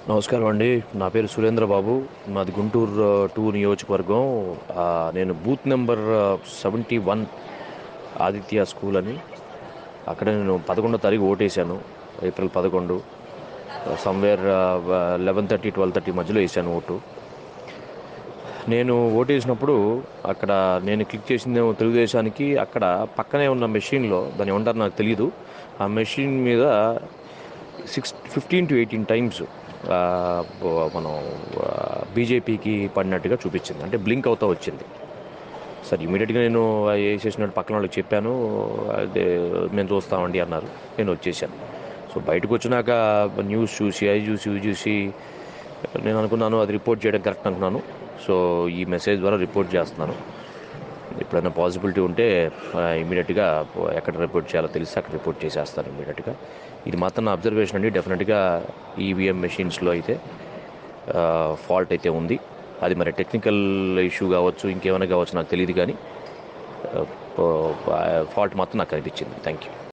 నమస్కారం అండి నా పేరు సురేంద్ర బాబు నాది గుంటూరు టూ నియోజకవర్గం ఆ, నేను booth number seventy one Aditya school అని అక్కడ నేను పదకొండో తారీఖు ఓటేశాను ఏప్రిల్ పదకొండు somewhere eleven thirty twelve thirty మధ్యలో వేసాను ఓటు నేను ఓటేసినప్పుడు అక్కడ నేను క్లిక్ చేసింది తెలుగుదేశానికి అక్కడ పక్కనే ఉన్న మెషిన్లో దాని ఏమంటారు నాకు తెలియదు ఆ మెషిన్ మీద six fifteen to eighteen times మనం బీజేపీకి పడినట్టుగా చూపించింది అంటే బ్లింక్ అవుతా వచ్చింది సరే ఇమీడియట్గా నేను వేసేసినట్టు పక్కన వాళ్ళకి చెప్పాను అదే మేము చూస్తామండి అన్నారు నేను వచ్చేసాను సో బయటకు వచ్చినాక న్యూస్ చూసి అది చూసి ఇవి చూసి నేను అనుకున్నాను అది రిపోర్ట్ చేయడం కరెక్ట్ అనుకున్నాను సో ఈ మెసేజ్ ద్వారా రిపోర్ట్ చేస్తున్నాను ఎప్పుడైనా పాసిబిలిటీ ఉంటే ఇమీడియట్గా ఎక్కడ రిపోర్ట్ చేయాలో తెలిసి అక్కడ రిపోర్ట్ చేసేస్తాను ఇమీడియట్గా ఇది మాత్రం నా అబ్జర్వేషన్ అండి డెఫినెట్గా ఈవీఎం మెషిన్స్లో అయితే ఫాల్ట్ అయితే ఉంది అది మరి టెక్నికల్ ఇష్యూ కావచ్చు ఇంకేమైనా కావచ్చు నాకు తెలియదు కానీ ఫాల్ట్ మాత్రం నాకు కనిపించింది థ్యాంక్ యూ